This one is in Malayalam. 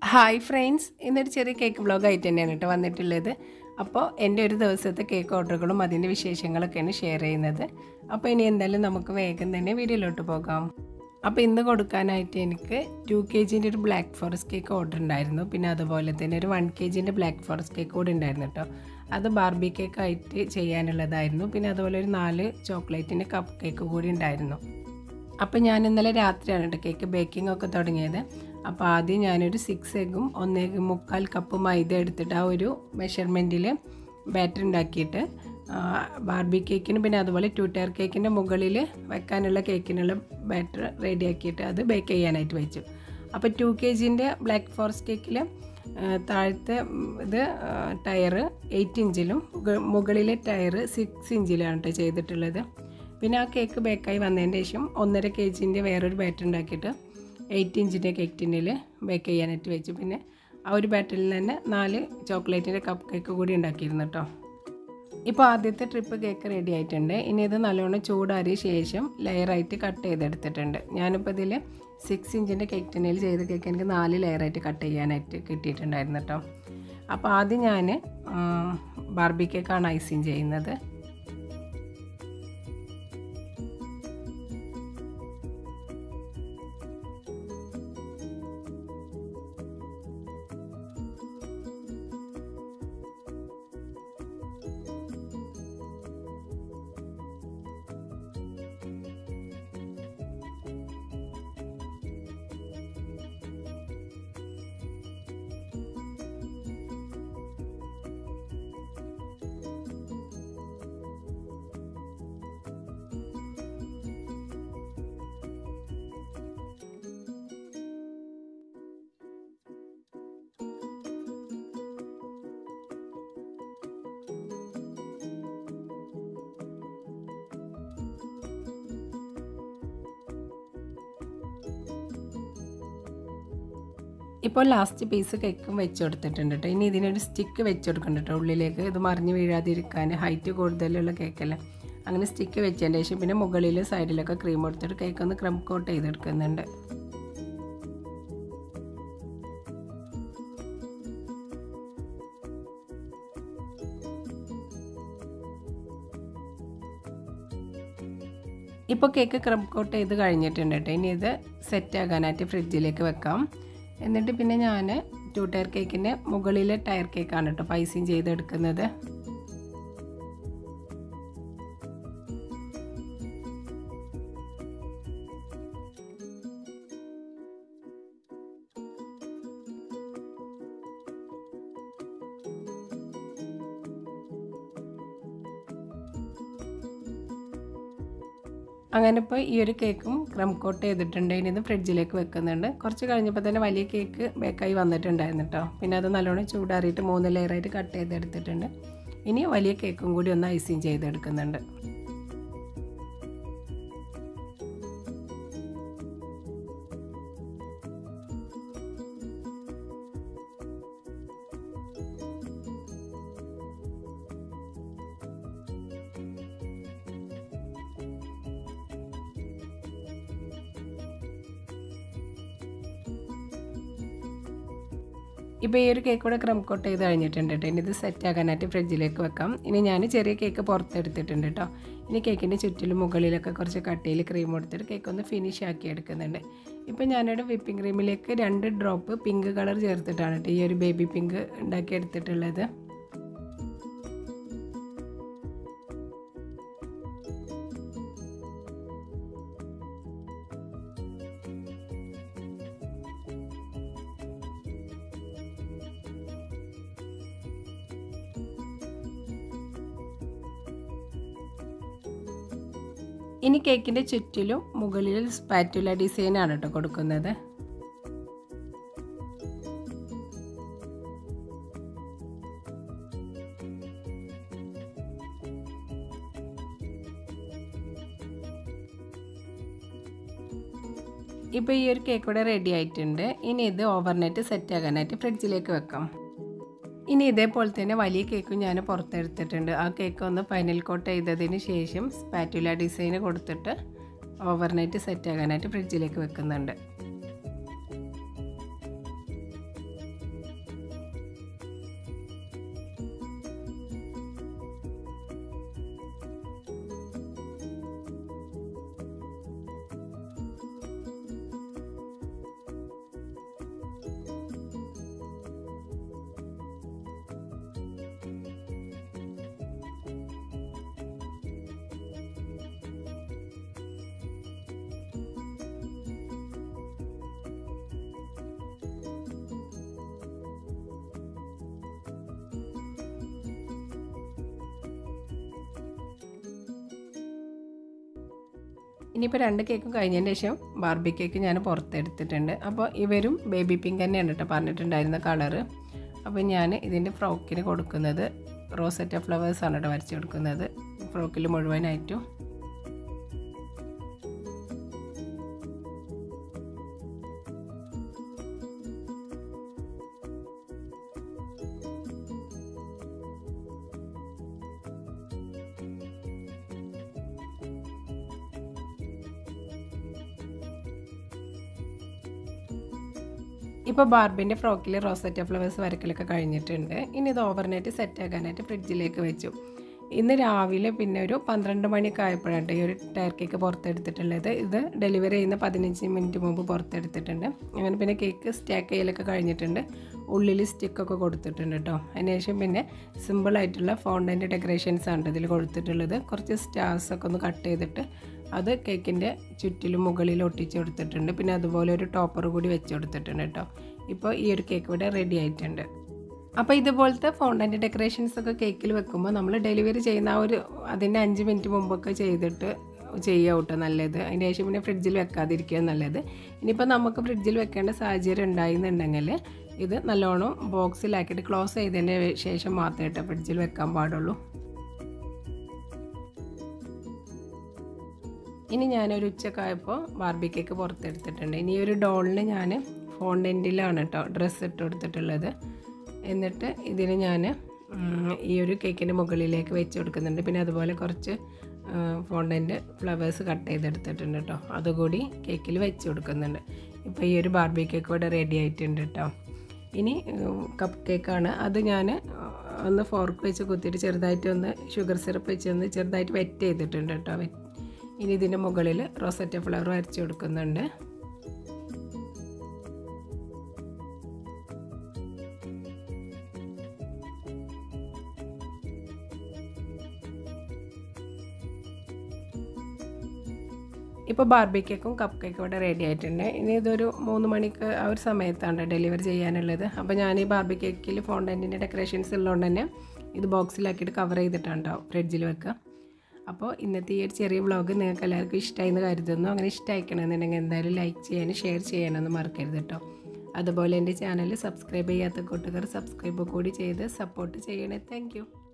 ഹായ് ഫ്രണ്ട്സ് ഇന്നൊരു ചെറിയ കേക്ക് വ്ളോഗായിട്ട് തന്നെയാണ് കേട്ടോ വന്നിട്ടുള്ളത് അപ്പോൾ എൻ്റെ ഒരു ദിവസത്തെ കേക്ക് ഓർഡറുകളും അതിൻ്റെ വിശേഷങ്ങളൊക്കെയാണ് ഷെയർ ചെയ്യുന്നത് അപ്പോൾ ഇനി എന്തായാലും നമുക്ക് വേഗം തന്നെ വീഡിയോയിലോട്ട് പോകാം അപ്പോൾ ഇന്ന് കൊടുക്കാനായിട്ട് എനിക്ക് ടു കെ ജിൻ്റെ ഒരു ബ്ലാക്ക് ഫോറസ്റ്റ് കേക്ക് ഓർഡർ ഉണ്ടായിരുന്നു പിന്നെ അതുപോലെ തന്നെ ഒരു വൺ കെ ജിൻ്റെ ബ്ലാക്ക് ഫോറസ്റ്റ് കേക്ക് കൂടി ഉണ്ടായിരുന്നു കേട്ടോ അത് ബാർബി കേക്ക് ആയിട്ട് ചെയ്യാനുള്ളതായിരുന്നു പിന്നെ അതുപോലെ ഒരു നാല് ചോക്ലേറ്റിൻ്റെ കപ്പ് കേക്ക് കൂടി ഉണ്ടായിരുന്നു അപ്പോൾ ഞാൻ ഇന്നലെ രാത്രിയാണ് കേട്ടോ കേക്ക് ബേക്കിംഗ് ഒക്കെ തുടങ്ങിയത് അപ്പോൾ ആദ്യം ഞാനൊരു സിക്സ് എഗ്ഗും ഒന്നേക്ക് മുക്കാൽ കപ്പ് മൈദ എടുത്തിട്ട് ആ ഒരു മെഷർമെൻറ്റിൽ ബാറ്റർ ഉണ്ടാക്കിയിട്ട് ആ, ബാർബി കേക്കിന് പിന്നെ അതുപോലെ ടു ടയർ കേക്കിൻ്റെ മുകളിൽ വെക്കാനുള്ള കേക്കിനുള്ള ബാറ്റർ റെഡിയാക്കിയിട്ട് അത് ബേക്ക് ചെയ്യാനായിട്ട് വെച്ചു അപ്പോൾ ടു കെ ജിൻ്റെ ബ്ലാക്ക് ഫോറസ്റ്റ് കേക്കിൽ താഴത്തെ ഉം, ഇത് ടയർ എയ്റ്റ് ഇഞ്ചിലും മുക- മുകളിലെ ടയർ സിക്സ് ഇഞ്ചിലാണ് കേട്ടോ ചെയ്തിട്ടുള്ളത് പിന്നെ ആ കേക്ക് ബേക്കായി വന്നതിന് ശേഷം ഒന്നര കെ ജിൻ്റെ വേറൊരു ബാറ്റർ ഉണ്ടാക്കിയിട്ട് എയ്റ്റ് ഇഞ്ചിൻ്റെ കേക്ക് ടിന്നിൽ ബേക്ക് ചെയ്യാനായിട്ട് വെച്ചു പിന്നെ ആ ഒരു ബാറ്ററിൽ തന്നെ നാല് ചോക്ലേറ്റിൻ്റെ കപ്പ് കേക്ക് കൂടി ഉണ്ടാക്കിയിരുന്നു കേട്ടോ ഇപ്പോൾ ആദ്യത്തെ ട്രിപ്പ് കേക്ക് റെഡി ആയിട്ടുണ്ട് ഇനി ഇത് നല്ലോണം ചൂടാറിയ ശേഷം ലെയറായിട്ട് കട്ട് ചെയ്തെടുത്തിട്ടുണ്ട് ഞാനിപ്പോൾ ഇതിൽ സിക്സ് ഇഞ്ചിൻ്റെ കേക്ക് ടിന്നിൽ ചെയ്ത കേക്ക് എനിക്ക് നാല് ലെയറായിട്ട് കട്ട് ചെയ്യാനായിട്ട് കിട്ടിയിട്ടുണ്ടായിരുന്നു കേട്ടോ അപ്പോൾ ആദ്യം ഞാൻ ബാർബി കേക്കാണ് ഐസിങ് ചെയ്യുന്നത് ഇപ്പോൾ ലാസ്റ്റ് പീസ് കേക്കും വെച്ച് കൊടുത്തിട്ടുണ്ട് കേട്ടോ ഇനി ഇതിനൊരു സ്റ്റിക്ക് വെച്ച് കൊടുക്കണം കേട്ടോ ഉള്ളിലേക്ക് ഇത് മറിഞ്ഞ് വീഴാതിരിക്കാൻ ഹൈറ്റ് കൂടുതലുള്ള കേക്കല്ലേ അങ്ങനെ സ്റ്റിക്ക് വെച്ചതിന് ശേഷം പിന്നെ മുകളിൽ സൈഡിലൊക്കെ ക്രീം കൊടുത്തിട്ട് കേക്ക് ഒന്ന് ക്രം കോട്ട് ചെയ്തെടുക്കുന്നുണ്ട് ഇപ്പോൾ കേക്ക് ക്രം കോട്ട് ചെയ്ത് കഴിഞ്ഞിട്ടുണ്ട് കേട്ടോ ഇനി ഇത് സെറ്റ് ആകാനായിട്ട് ഫ്രിഡ്ജിലേക്ക് വെക്കാം എന്നിട്ട് പിന്നെ ഞാൻ ടു ടയർ കേക്കിൻ്റെ മുകളിലെ ടയർ കേക്കാണ് കേട്ടോ പൈസയും ചെയ്തെടുക്കുന്നത് അങ്ങനെ ഇപ്പോൾ ഈ ഒരു കേക്കും ക്രം കോട്ട് ചെയ്തിട്ടുണ്ട് ഇനി ഇത് ഫ്രിഡ്ജിലേക്ക് വെക്കുന്നുണ്ട് കുറച്ച് കഴിഞ്ഞപ്പോൾ തന്നെ വലിയ കേക്ക് ബേക്കായി വന്നിട്ടുണ്ടായിരുന്നു കേട്ടോ പിന്നെ അത് നല്ലോണം ചൂടാറിയിട്ട് മൂന്ന് ലെയറായിട്ട് കട്ട് ചെയ്തെടുത്തിട്ടുണ്ട് ഇനി വലിയ കേക്കും കൂടി ഒന്ന് ഐസിങ് ചെയ്തെടുക്കുന്നുണ്ട് ഇപ്പോൾ ഈ ഒരു കേക്ക് കൂടെ ക്രം കോട്ട് ചെയ്ത് കഴിഞ്ഞിട്ടുണ്ട് കേട്ടോ ഇനി ഇത് സെറ്റ് ആക്കാനായിട്ട് ഫ്രിഡ്ജിലേക്ക് വെക്കാം ഇനി ഞാൻ ചെറിയ കേക്ക് പുറത്തെടുത്തിട്ടുണ്ട് കേട്ടോ ഇനി കേക്കിൻ്റെ ചുറ്റിലും മുകളിലൊക്കെ കുറച്ച് കട്ടിയിൽ ക്രീം കൊടുത്തിട്ട് കേക്ക് ഒന്ന് ഫിനിഷ് ആക്കി എടുക്കുന്നുണ്ട് ഇപ്പോൾ ഞാനിവിടെ വിപ്പിംഗ് ക്രീമിലേക്ക് രണ്ട് ഡ്രോപ്പ് പിങ്ക് കളർ ചേർത്തിട്ടാണ് കേട്ടോ ഈ ഒരു ബേബി പിങ്ക് ഉണ്ടാക്കി എടുത്തിട്ടുള്ളത് ഇനി കേക്കിൻ്റെ ചുറ്റിലും മുകളിൽ സ്പാറ്റുല ഡിസൈനാണ് കേട്ടോ കൊടുക്കുന്നത് ഇപ്പോൾ ഈ ഒരു കേക്ക് കൂടെ റെഡി ആയിട്ടുണ്ട് ഇനി ഇത് ഓവർനൈറ്റ് സെറ്റ് ആകാനായിട്ട് ഫ്രിഡ്ജിലേക്ക് വെക്കാം ഇനി ഇതേപോലെ തന്നെ വലിയ കേക്കും ഞാൻ പുറത്തെടുത്തിട്ടുണ്ട് ആ കേക്ക് ഒന്ന് ഫൈനൽ കോട്ട് ചെയ്തതിന് ശേഷം സ്പാറ്റുല ഡിസൈന് കൊടുത്തിട്ട് ഓവർനൈറ്റ് സെറ്റ് ആകാനായിട്ട് ഫ്രിഡ്ജിലേക്ക് വെക്കുന്നുണ്ട് ഇനിയിപ്പോൾ രണ്ട് കേക്കും കഴിഞ്ഞതിന് ശേഷം ബാർബി കേക്ക് ഞാൻ പുറത്തെടുത്തിട്ടുണ്ട് അപ്പോൾ ഇവരും ബേബി പിങ്ക് തന്നെയാണ് കേട്ടോ പറഞ്ഞിട്ടുണ്ടായിരുന്ന കളറ് അപ്പോൾ ഞാൻ ഇതിൻ്റെ ഫ്രോക്കിന് കൊടുക്കുന്നത് റോസറ്റ ഫ്ലവേഴ്സാണ് കേട്ടോ വരച്ച് കൊടുക്കുന്നത് ഫ്രോക്കിൽ മുഴുവനായിട്ടും ഇപ്പോൾ ബാർബിൻ്റെ ഫ്രോക്കിൽ റോസറ്റ ഫ്ലവേഴ്സ് വരക്കലൊക്കെ കഴിഞ്ഞിട്ടുണ്ട് ഇനി ഇത് ഓവർനൈറ്റ് സെറ്റ് ആക്കാനായിട്ട് ഫ്രിഡ്ജിലേക്ക് വെച്ചു ഇന്ന് രാവിലെ പിന്നെ ഒരു പന്ത്രണ്ട് മണിയൊക്കെ ആയപ്പോഴാണ് ഈ ഒരു ടയർ കേക്ക് പുറത്തെടുത്തിട്ടുള്ളത് ഇത് ഡെലിവറി ചെയ്യുന്ന പതിനഞ്ച് മിനിറ്റ് മുമ്പ് പുറത്തെടുത്തിട്ടുണ്ട് അങ്ങനെ പിന്നെ കേക്ക് സ്റ്റാക്ക് ചെയ്യലൊക്കെ കഴിഞ്ഞിട്ടുണ്ട് ഉള്ളിൽ സ്റ്റിക്കൊക്കെ കൊടുത്തിട്ടുണ്ട് കേട്ടോ അതിനുശേഷം പിന്നെ സിമ്പിളായിട്ടുള്ള ഫോണ്ടൻ്റെ ഡെക്കറേഷൻസ് ആണ് ഇതിൽ കൊടുത്തിട്ടുള്ളത് കുറച്ച് സ്റ്റാർസൊക്കെ ഒന്ന് കട്ട് ചെയ്തിട്ട് അത് കേക്കിൻ്റെ ചുറ്റിലും മുകളിൽ ഒട്ടിച്ച് കൊടുത്തിട്ടുണ്ട് പിന്നെ അതുപോലെ ഒരു ടോപ്പർ കൂടി വെച്ച് കൊടുത്തിട്ടുണ്ട് കേട്ടോ ഇപ്പോൾ ഈ ഒരു കേക്ക് ഇവിടെ റെഡി ആയിട്ടുണ്ട് അപ്പോൾ ഇതുപോലത്തെ ഫോണ്ടൻ്റെ ഡെക്കറേഷൻസ് ഒക്കെ കേക്കിൽ വെക്കുമ്പോൾ നമ്മൾ ഡെലിവറി ചെയ്യുന്ന ആ ഒരു അതിൻ്റെ അഞ്ച് മിനിറ്റ് മുമ്പൊക്കെ ചെയ്തിട്ട് ചെയ്യുക കേട്ടോ നല്ലത് അതിന് ശേഷം പിന്നെ ഫ്രിഡ്ജിൽ വെക്കാതിരിക്കുക നല്ലത് ഇനിയിപ്പോൾ നമുക്ക് ഫ്രിഡ്ജിൽ വെക്കേണ്ട സാഹചര്യം ഉണ്ടായിരുന്നുണ്ടെങ്കിൽ ഇത് നല്ലോണം ബോക്സിലാക്കിയിട്ട് ക്ലോസ് ചെയ്തതിന് ശേഷം മാത്രമേ കേട്ടോ ഫ്രിഡ്ജിൽ വെക്കാൻ പാടുള്ളൂ ഇനി ഞാനൊരു ഉച്ചക്കായപ്പോൾ ബാർബി കേക്ക് പുറത്തെടുത്തിട്ടുണ്ട് ഇനി ഒരു ഡോളിന് ഞാൻ ഫോണ്ടൻറ്റിലാണ് കേട്ടോ ഡ്രസ്സ് ഇട്ട് കൊടുത്തിട്ടുള്ളത് എന്നിട്ട് ഇതിന് ഞാൻ ഈ ഒരു കേക്കിൻ്റെ മുകളിലേക്ക് വെച്ച് കൊടുക്കുന്നുണ്ട് പിന്നെ അതുപോലെ കുറച്ച് ഫോണ്ടൻ്റ് ഫ്ലവേഴ്സ് കട്ട് ചെയ്തെടുത്തിട്ടുണ്ട് കേട്ടോ അതുകൂടി കേക്കിൽ വെച്ച് കൊടുക്കുന്നുണ്ട് ഇപ്പോൾ ഈ ഒരു ബാർബി കേക്ക് ഇവിടെ റെഡി ആയിട്ടുണ്ട് കേട്ടോ ഇനി കപ്പ് കേക്കാണ് അത് ഞാൻ ഒന്ന് ഫോർക്ക് വെച്ച് കുത്തിയിട്ട് ചെറുതായിട്ട് ഒന്ന് ഷുഗർ സിറപ്പ് വെച്ച് ഒന്ന് ചെറുതായിട്ട് വെറ്റ് ചെയ്തിട്ടുണ്ട് കേട്ടോ ഇനി ഇതിൻ്റെ മുകളിൽ റോസറ്റ ഫ്ലവർ വരച്ച് കൊടുക്കുന്നുണ്ട് ഇപ്പോൾ ബാർബി കേക്കും കപ്പ് കേക്കും ഇവിടെ റെഡി ആയിട്ടുണ്ട് ഇനി ഇതൊരു മൂന്ന് മണിക്ക് ആ ഒരു സമയത്താണ് ഡെലിവറി ചെയ്യാനുള്ളത് അപ്പോൾ ഞാൻ ഈ ബാർബി കേക്കിൽ ഫോണ്ടൻറ്റിൻ്റെ ഡെക്കറേഷൻസ് ഉള്ളതുകൊണ്ട് തന്നെ ഇത് ബോക്സിലാക്കിയിട്ട് കവർ ചെയ്തിട്ടുണ്ടാവും ഫ്രിഡ്ജിൽ വെക്കുക അപ്പോൾ ഇന്നത്തെ ഈ ഒരു ചെറിയ വ്ളോഗ് നിങ്ങൾക്ക് എല്ലാവർക്കും ഇഷ്ടമായി എന്ന് കരുതുന്നു അങ്ങനെ ഇഷ്ടമായിക്കണമെന്നുണ്ടെങ്കിൽ എന്തായാലും ലൈക്ക് ചെയ്യാനും ഷെയർ ചെയ്യാനൊന്നും മറക്കരുത് കേട്ടോ അതുപോലെ എൻ്റെ ചാനൽ സബ്സ്ക്രൈബ് ചെയ്യാത്ത കൂട്ടുകാർ സബ്സ്ക്രൈബ് കൂടി ചെയ്ത് സപ്പോർട്ട് ചെയ്യണേ താങ്ക്